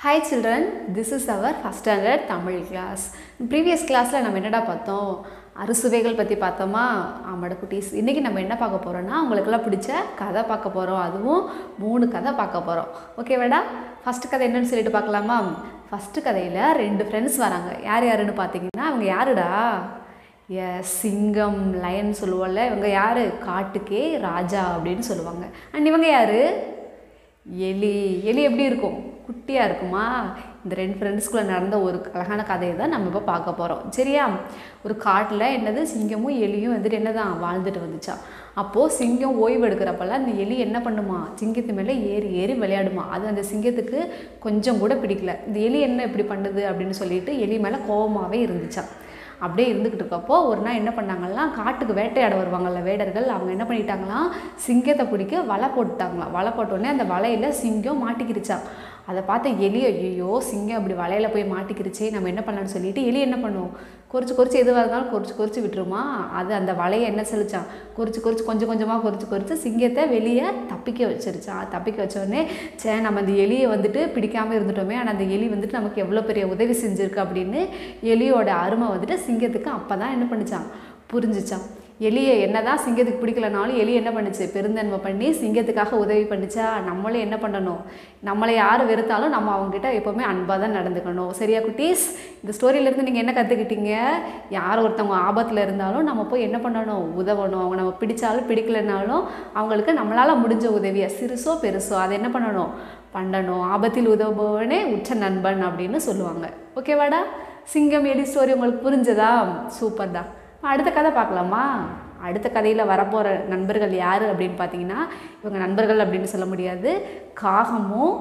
hi children this is our first standard Tamil class previous கிளாஸில் நம்ம என்னடா பார்த்தோம் அறுசுவைகள் பற்றி பார்த்தோமா ஆமாட குட்டீஸ் இன்றைக்கி நம்ம என்ன பார்க்க போகிறோன்னா உங்களுக்கெல்லாம் பிடிச்ச கதை பார்க்க போகிறோம் அதுவும் மூணு கதை பார்க்க போகிறோம் ஓகேவாடா ஃபஸ்ட்டு கதை என்னன்னு சொல்லிட்டு பார்க்கலாமா ஃபஸ்ட்டு கதையில் ரெண்டு ஃப்ரெண்ட்ஸ் வராங்க யார் யாருன்னு பார்த்தீங்கன்னா அவங்க யாருடா எஸ் சிங்கம் லயன் சொல்லுவோம்ல இவங்க யார் காட்டுக்கே ராஜா அப்படின்னு சொல்லுவாங்க அண்ட் இவங்க யார் எலி எலி எப்படி இருக்கும் குட்டியாக இருக்குமா இந்த ரெண்டு ஃப்ரெண்ட்ஸ்குள்ளே நடந்த ஒரு அழகான கதையை தான் நம்ம இப்போ பார்க்க போகிறோம் சரியா ஒரு காட்டில் என்னது சிங்கமும் எலியும் வந்துட்டு என்னதான் வாழ்ந்துட்டு வந்துச்சா அப்போது சிங்கம் ஓய்வு எடுக்கிறப்பெல்லாம் இந்த எலி என்ன பண்ணுமா சிங்கத்து மேலே ஏறி ஏறி விளையாடுமா அது அந்த சிங்கத்துக்கு கொஞ்சம் கூட பிடிக்கல இந்த எலி என்ன இப்படி பண்ணுது அப்படின்னு சொல்லிட்டு எலி மேலே கோபமாகவே இருந்துச்சான் அப்படியே இருந்துக்கிட்டு இருக்கப்போ ஒரு நாள் என்ன பண்ணாங்கன்னா காட்டுக்கு வேட்டையாட வருவாங்கல்ல வேடர்கள் அவங்க என்ன பண்ணிட்டாங்களாம் சிங்கத்தை பிடிக்க வலை போட்டுட்டாங்களாம் வலை போட்டோடனே அந்த வலையில் சிங்கம் மாட்டிக்கிருச்சான் அதை பார்த்த எலி ஐயோ சிங்கம் அப்படி வலையில் போய் மாட்டிக்கிருச்சே நம்ம என்ன பண்ணலாம்னு சொல்லிட்டு எலி என்ன பண்ணும் குறிச்சு குறிச்சு எதுவாக இருந்தாலும் குறிச்சு குறிச்சு விட்டுருமா அது அந்த வலையை என்ன செலுச்சான் குறிச்சு குறிச்சு கொஞ்சம் கொஞ்சமாக குறிச்சு குறிச்சு சிங்கத்தை வெளியே தப்பிக்க வச்சிருச்சான் தப்பிக்க வச்சோடனே சே நம்ம அந்த எலியை வந்துட்டு பிடிக்காமல் இருந்துட்டோமே ஆனால் அந்த எலி வந்துட்டு நமக்கு எவ்வளோ பெரிய உதவி செஞ்சுருக்கு அப்படின்னு எலியோட அருமை வந்துட்டு சிங்கத்துக்கு அப்போ தான் என்ன பண்ணிச்சான் புரிஞ்சிச்சான் எலியை என்னதான் சிங்கத்துக்கு பிடிக்கலனாலும் எலி என்ன பண்ணுச்சு பெருந்தன்மை பண்ணி சிங்கத்துக்காக உதவி பண்ணிச்சா நம்மளும் என்ன பண்ணணும் நம்மளை யார் வெறுத்தாலும் நம்ம அவங்ககிட்ட எப்போவுமே அன்பாக தான் நடந்துக்கணும் சரியா குட்டீஸ் இந்த ஸ்டோரியிலேருந்து நீங்கள் என்ன கற்றுக்கிட்டீங்க யார் ஒருத்தவங்க ஆபத்தில் இருந்தாலும் நம்ம போய் என்ன பண்ணணும் உதவணும் அவங்க நம்ம பிடிச்சாலும் பிடிக்கலனாலும் அவங்களுக்கு நம்மளால் முடிஞ்ச உதவியை சிறுசோ பெருசோ அதை என்ன பண்ணணும் பண்ணணும் ஆபத்தில் உதவுபவனே உச்ச நண்பன் அப்படின்னு சொல்லுவாங்க ஓகேவாடா சிங்கம் எலி ஸ்டோரி உங்களுக்கு புரிஞ்சதா சூப்பர் தான் அடுத்த கதை பார்க்கலாமா அடுத்த கதையில் வரப்போகிற நண்பர்கள் யார் அப்படின்னு பார்த்தீங்கன்னா இவங்க நண்பர்கள் அப்படின்னு சொல்ல முடியாது காகமும்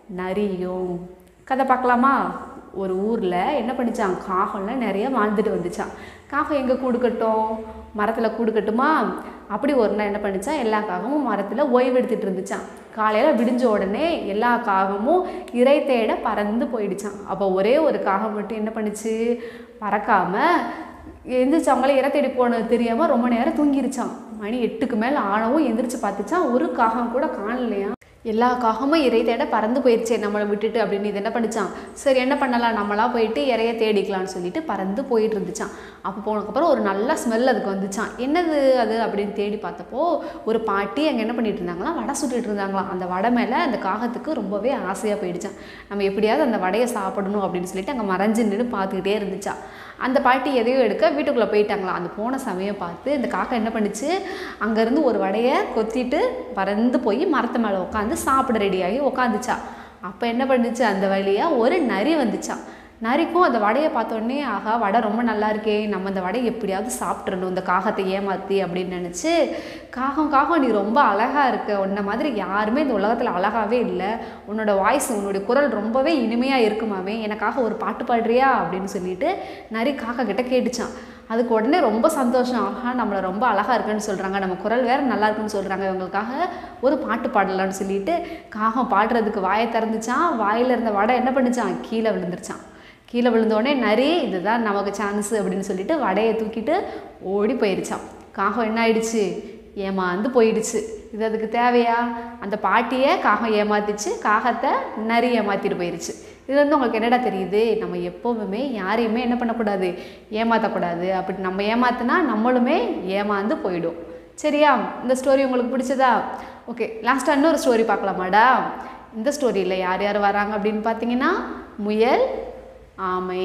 நரியும் கதை பார்க்கலாமா ஒரு ஊரில் என்ன பண்ணிச்சான் காகம்ல நிறைய வாழ்ந்துட்டு வந்துச்சான் காகம் எங்கே கூடு கட்டும் மரத்தில் கூடு கட்டுமா அப்படி ஒரு நாள் என்ன பண்ணிச்சான் எல்லா காகமும் மரத்தில் ஓய்வு எடுத்துகிட்டு இருந்துச்சான் காலையில் விடிஞ்ச உடனே எல்லா காகமும் இறை தேட பறந்து போயிடுச்சான் அப்போ ஒரே ஒரு காகம் மட்டும் என்ன பண்ணுச்சு பறக்காமல் எந்திரிச்சு அவங்களே இற தேடி போனது தெரியாமல் ரொம்ப நேரம் தூங்கிருச்சான் மணி எட்டுக்கு மேலே ஆனவும் எந்திரிச்சு பார்த்துச்சான் ஒரு காகம் கூட காணலையா எல்லா காகமும் இறை தேட பறந்து போயிடுச்சே நம்மளை விட்டுட்டு அப்படின்னு இது என்ன பண்ணிச்சான் சரி என்ன பண்ணலாம் நம்மளா போயிட்டு இறைய தேடிக்கலாம்னு சொல்லிட்டு பறந்து போயிட்டு இருந்துச்சான் அப்போ போனதுக்கப்புறம் ஒரு நல்ல ஸ்மெல் அதுக்கு வந்துச்சான் என்னது அது அப்படின்னு தேடி பார்த்தப்போ ஒரு பாட்டி அங்கே என்ன பண்ணிட்டு இருந்தாங்களாம் வடை சுட்டுட்டு இருந்தாங்களாம் அந்த வடை மேலே அந்த காகத்துக்கு ரொம்பவே ஆசையாக போயிடுச்சான் நம்ம எப்படியாவது அந்த வடையை சாப்பிடணும் அப்படின்னு சொல்லிட்டு அங்கே மறைஞ்சு நின்று பார்த்துக்கிட்டே இருந்துச்சா அந்த பாட்டி எதையோ எடுக்க வீட்டுக்குள்ளே போயிட்டாங்களாம் அந்த போன சமயம் பார்த்து இந்த காக்கா என்ன பண்ணுச்சு அங்கேருந்து ஒரு வடையை கொத்திட்டு பறந்து போய் மரத்து மேலே உட்காந்து சாப்பிட ரெடியாகி உட்காந்துச்சா அப்போ என்ன பண்ணுச்சு அந்த வழியாக ஒரு நரி வந்துச்சா நரிக்கும் அந்த வடையை பார்த்தோன்னே ஆகா வடை ரொம்ப நல்லா இருக்கே நம்ம அந்த வடையை எப்படியாவது சாப்பிட்றணும் இந்த காகத்தை ஏமாற்றி அப்படின்னு நினச்சி காகம் காகம் நீ ரொம்ப அழகாக இருக்க உன்ன மாதிரி யாருமே இந்த உலகத்தில் அழகாகவே இல்லை உன்னோட வாய்ஸ் உன்னுடைய குரல் ரொம்பவே இனிமையாக இருக்குமாமே எனக்காக ஒரு பாட்டு பாடுறியா அப்படின்னு சொல்லிட்டு நரி காக்கா கிட்ட கேட்டுச்சான் அதுக்கு உடனே ரொம்ப சந்தோஷம் ஆஹா நம்மளை ரொம்ப அழகாக இருக்குன்னு சொல்கிறாங்க நம்ம குரல் வேறு நல்லா இருக்குன்னு சொல்கிறாங்க இவங்களுக்காக ஒரு பாட்டு பாடலான்னு சொல்லிட்டு காகம் பாடுறதுக்கு வாயை திறந்துச்சான் வாயில் இருந்த வடை என்ன பண்ணுச்சான் கீழே விழுந்துருச்சான் கீழே விழுந்தோடனே நரி இதுதான் நமக்கு சான்ஸு அப்படின்னு சொல்லிட்டு வடையை தூக்கிட்டு ஓடி போயிடுச்சான் காகம் என்ன ஆயிடுச்சு ஏமாந்து போயிடுச்சு இது அதுக்கு தேவையா அந்த பாட்டியை காகம் ஏமாத்திச்சு காகத்தை நரி ஏமாத்திட்டு போயிடுச்சு இது வந்து உங்களுக்கு என்னடா தெரியுது நம்ம எப்போவுமே யாரையுமே என்ன பண்ணக்கூடாது ஏமாற்றக்கூடாது அப்படி நம்ம ஏமாத்தினா நம்மளுமே ஏமாந்து போயிடும் சரியா இந்த ஸ்டோரி உங்களுக்கு பிடிச்சதா ஓகே லாஸ்ட்டாக இன்னொரு ஸ்டோரி பார்க்கலாமாடா இந்த ஸ்டோரியில் யார் யார் வராங்க அப்படின்னு பார்த்தீங்கன்னா முயல் ஆமை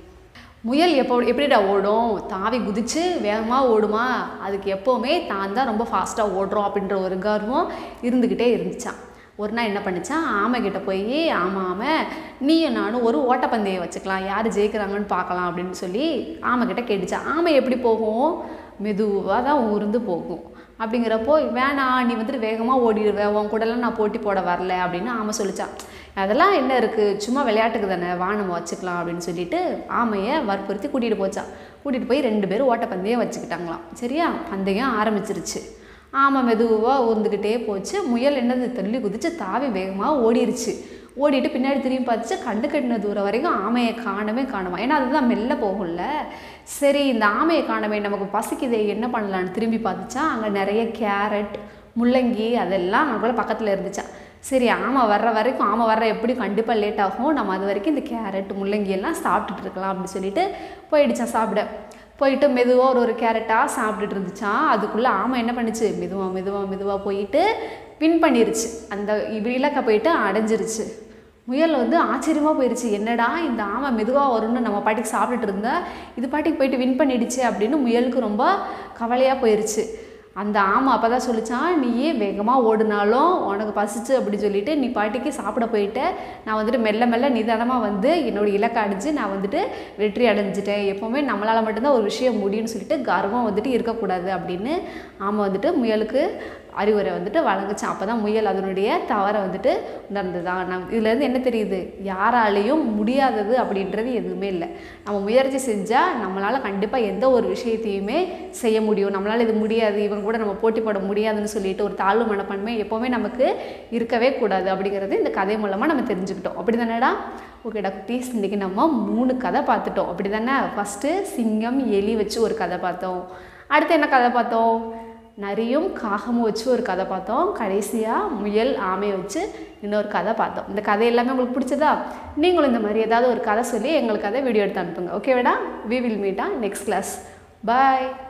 முயல் எப்போ எப்படிடா ஓடும் தாவி குதித்து வேகமாக ஓடுமா அதுக்கு எப்போவுமே தான் தான் ரொம்ப ஃபாஸ்ட்டாக ஓடுறோம் அப்படின்ற ஒரு கர்வம் இருந்துக்கிட்டே இருந்துச்சான் ஒரு நாள் என்ன பண்ணிச்சான் ஆமை கிட்ட போய் ஆமா ஆமை நீயும் நானும் ஒரு ஓட்டப்பந்தயம் வச்சுக்கலாம் யார் ஜெயிக்கிறாங்கன்னு பார்க்கலாம் அப்படின்னு சொல்லி ஆமை கிட்ட கேட்டுச்சா ஆமை எப்படி போகும் மெதுவாக தான் ஊர்ந்து போகும் அப்படிங்கிறப்போ வேணாம் நீ வந்துட்டு வேகமாக ஓடிடுவேன் உன் கூடலாம் நான் போட்டி போட வரல அப்படின்னு ஆமை சொல்லிச்சான் அதெல்லாம் என்ன இருக்குது சும்மா விளையாட்டுக்கு தானே வா நம்ம வச்சுக்கலாம் அப்படின்னு சொல்லிட்டு ஆமையை வற்புறுத்தி கூட்டிகிட்டு போச்சான் கூட்டிகிட்டு போய் ரெண்டு பேரும் ஓட்டப்பந்தயம் வச்சுக்கிட்டாங்களாம் சரியா பந்தயம் ஆரம்பிச்சிருச்சு ஆமை மெதுவாக ஊர்ந்துக்கிட்டே போச்சு முயல் என்னது தள்ளி குதிச்சு தாவி வேகமாக ஓடிருச்சு ஓடிட்டு பின்னாடி திரும்பி பார்த்துச்சு கண்டு கட்டின தூரம் வரைக்கும் ஆமையை காணவே காணுமா ஏன்னா அதுதான் மெல்ல போகும்ல சரி இந்த ஆமையை காணவே நமக்கு பசிக்குதே என்ன பண்ணலான்னு திரும்பி பார்த்துச்சா அங்கே நிறைய கேரட் முள்ளங்கி அதெல்லாம் அங்கே கூட பக்கத்தில் இருந்துச்சா சரி ஆமை வர்ற வரைக்கும் ஆமை வர்ற எப்படி கண்டிப்பாக லேட் ஆகும் நம்ம அது வரைக்கும் இந்த கேரட் முள்ளங்கி எல்லாம் சாப்பிட்டுட்டு இருக்கலாம் அப்படின்னு சொல்லிட்டு போயிடுச்சான் சாப்பிட போயிட்டு மெதுவாக ஒரு ஒரு கேரட்டாக சாப்பிட்டுட்டு இருந்துச்சான் அதுக்குள்ளே ஆமை என்ன பண்ணுச்சு மெதுவாக மெதுவாக மெதுவாக போயிட்டு வின் பண்ணிருச்சு அந்த இலக்கை போயிட்டு அடைஞ்சிருச்சு முயல் வந்து ஆச்சரியமாக போயிடுச்சு என்னடா இந்த ஆமை மெதுவாக வரும்னு நம்ம பாட்டிக்கு சாப்பிட்டுட்டு இருந்தா இது பாட்டிக்கு போயிட்டு வின் பண்ணிடுச்சு அப்படின்னு முயலுக்கு ரொம்ப கவலையாக போயிடுச்சு அந்த ஆமை அப்போ தான் சொல்லிச்சான் நீயே வேகமாக ஓடினாலும் உனக்கு பசிச்சு அப்படி சொல்லிட்டு நீ பாட்டிக்கு சாப்பிட போயிட்ட நான் வந்துட்டு மெல்ல மெல்ல நிதானமாக வந்து என்னோட இலக்கை அடித்து நான் வந்துட்டு வெற்றி அடைஞ்சிட்டேன் எப்போவுமே நம்மளால் மட்டும்தான் ஒரு விஷயம் முடியும்னு சொல்லிட்டு கர்வம் வந்துட்டு இருக்கக்கூடாது அப்படின்னு ஆமை வந்துட்டு முயலுக்கு அறிவுரை வந்துட்டு வழங்குச்சான் அப்போ தான் முயல் அதனுடைய தவறை வந்துட்டு உணர்ந்துதான் நம் இதுலேருந்து என்ன தெரியுது யாராலையும் முடியாதது அப்படின்றது எதுவுமே இல்லை நம்ம முயற்சி செஞ்சால் நம்மளால் கண்டிப்பாக எந்த ஒரு விஷயத்தையுமே செய்ய முடியும் நம்மளால் இது முடியாது இவங்க கூட நம்ம போட்டி போட முடியாதுன்னு சொல்லிட்டு ஒரு தாழ்வு மனப்பான்மை எப்போவுமே நமக்கு இருக்கவே கூடாது அப்படிங்கிறது இந்த கதை மூலமாக நம்ம தெரிஞ்சுக்கிட்டோம் அப்படி தானேடா ஓகேடா குட்டீஸ் இன்றைக்கி நம்ம மூணு கதை பார்த்துட்டோம் அப்படி தானே ஃபஸ்ட்டு சிங்கம் எலி வச்சு ஒரு கதை பார்த்தோம் அடுத்து என்ன கதை பார்த்தோம் நரியும் காகமும் வச்சு ஒரு கதை பார்த்தோம் கடைசியாக முயல் ஆமையை வச்சு இன்னொரு கதை பார்த்தோம் இந்த கதை எல்லாமே உங்களுக்கு பிடிச்சதா நீங்களும் இந்த மாதிரி ஏதாவது ஒரு கதை சொல்லி எங்களுக்கு அதை வீடியோ எடுத்து அனுப்புங்க ஓகேவாடா we will meet at next class bye